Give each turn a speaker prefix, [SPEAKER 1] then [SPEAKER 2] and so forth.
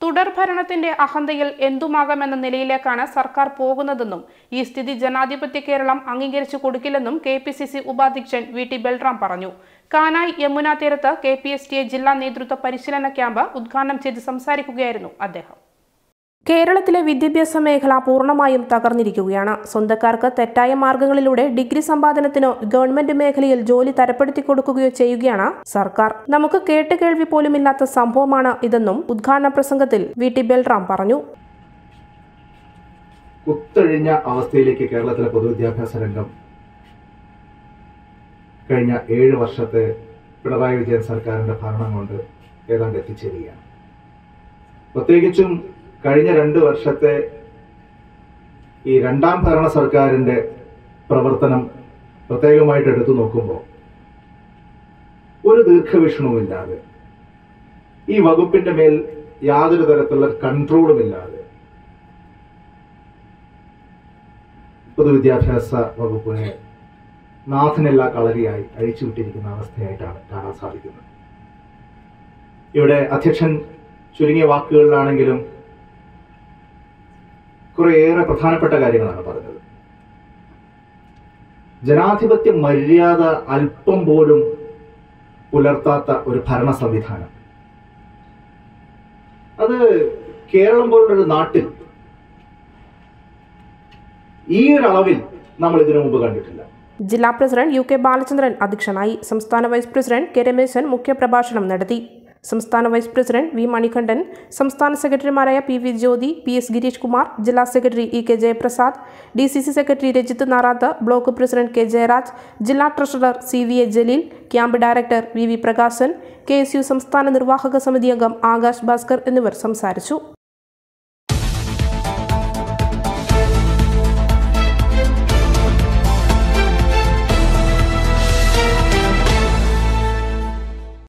[SPEAKER 1] തുടർഭരണത്തിന്റെ അഹന്തയിൽ എന്തുമാകാമെന്ന നിലയിലേക്കാണ് സർക്കാർ പോകുന്നതെന്നും ഈ സ്ഥിതി ജനാധിപത്യ കേരളം അംഗീകരിച്ചു കൊടുക്കില്ലെന്നും കെ പി സി സി ഉപാധ്യക്ഷൻ വി ടി ബൽറാം പറഞ്ഞു കാനായി യമുന തീരത്ത് K P S T A ജില്ലാ നേതൃത്വ പരിശീലന ക്യാമ്പ് ഉദ്ഘാടനം ചെയ്ത് സംസാരിക്കുകയായിരുന്നു അദ്ദേഹം കേരളത്തിലെ വിദ്യാഭ്യാസ മേഖല പൂർണ്ണമായും തകർന്നിരിക്കുകയാണ് സ്വന്തക്കാർക്ക് തെറ്റായ മാർഗങ്ങളിലൂടെ ഡിഗ്രി സമ്പാദനത്തിനോ ഗവൺമെന്റ് മേഖലയിൽ ജോലി തരപ്പെടുത്തി കൊടുക്കുകയോ ചെയ്യുകയാണ് സർക്കാർ നമുക്ക് കേട്ടുകേൾവി പോലുമില്ലാത്ത സംഭവമാണ് ഇതെന്നും ഉദ്ഘാടന പ്രസംഗത്തിൽ വി ടി ബൽറാം പറഞ്ഞു
[SPEAKER 2] കുത്തഴിഞ്ഞ അവസ്ഥയിലേക്ക് കേരളത്തിലെ പൊതുവിദ്യാഭ്യാസ രംഗം കഴിഞ്ഞ ഏഴ് വർഷത്തെ പിണറായി വിജയൻ സർക്കാരിന്റെ ഭരണം കൊണ്ട് ഏതാണ്ട് എത്തിച്ചേരുകയാണ് പ്രത്യേകിച്ചും കഴിഞ്ഞ രണ്ട് വർഷത്തെ ഈ രണ്ടാം ഭരണ സർക്കാരിന്റെ പ്രവർത്തനം പ്രത്യേകമായിട്ട് എടുത്തു നോക്കുമ്പോൾ ഒരു ദീർഘവീക്ഷണവുമില്ലാതെ ഈ വകുപ്പിന്റെ മേൽ യാതൊരു തരത്തിലുള്ള കൺട്രോളും ഇല്ലാതെ പൊതുവിദ്യാഭ്യാസ വകുപ്പിനെ നാഥനെല്ലാ കളരിയായി അഴിച്ചുവിട്ടിരിക്കുന്ന അവസ്ഥയായിട്ടാണ് കാണാൻ സാധിക്കുന്നത് ഇവിടെ അധ്യക്ഷൻ ചുരുങ്ങിയ വാക്കുകളിലാണെങ്കിലും കുറേയേറെ പ്രധാനപ്പെട്ട കാര്യങ്ങളാണ് പറഞ്ഞത് ജനാധിപത്യ മര്യാദ അല്പം പോലും പുലർത്താത്ത ഒരു ഭരണ സംവിധാനം അത് കേരളം പോലുള്ളൊരു നാട്ടിൽ ഈ ഒരു അളവിൽ നമ്മൾ ഇതിനു മുമ്പ് കണ്ടിട്ടില്ല
[SPEAKER 1] ജില്ലാ പ്രസിഡന്റ് യു കെ ബാലചന്ദ്രൻ അധ്യക്ഷനായി സംസ്ഥാന വൈസ് പ്രസിഡന്റ് കെ രമേശൻ മുഖ്യപ്രഭാഷണം നടത്തി സംസ്ഥാന വൈസ് പ്രസിഡന്റ് വി മണികണ്ഠൻ സംസ്ഥാന സെക്രട്ടറിമാരായ P V Jyothi P S Gireesh Kumar ജില്ലാ secretary E K Jayaprasad D C C secretary Rajith Narath block president K Jayaraj ജില്ലാ treasurer C V A Jaleel camp director V V Prakashan K S U സംസ്ഥാന നിർവാഹക സമിതി അംഗം ആകാശ് ഭാസ്കർ എന്നിവർ സംസാരിച്ചു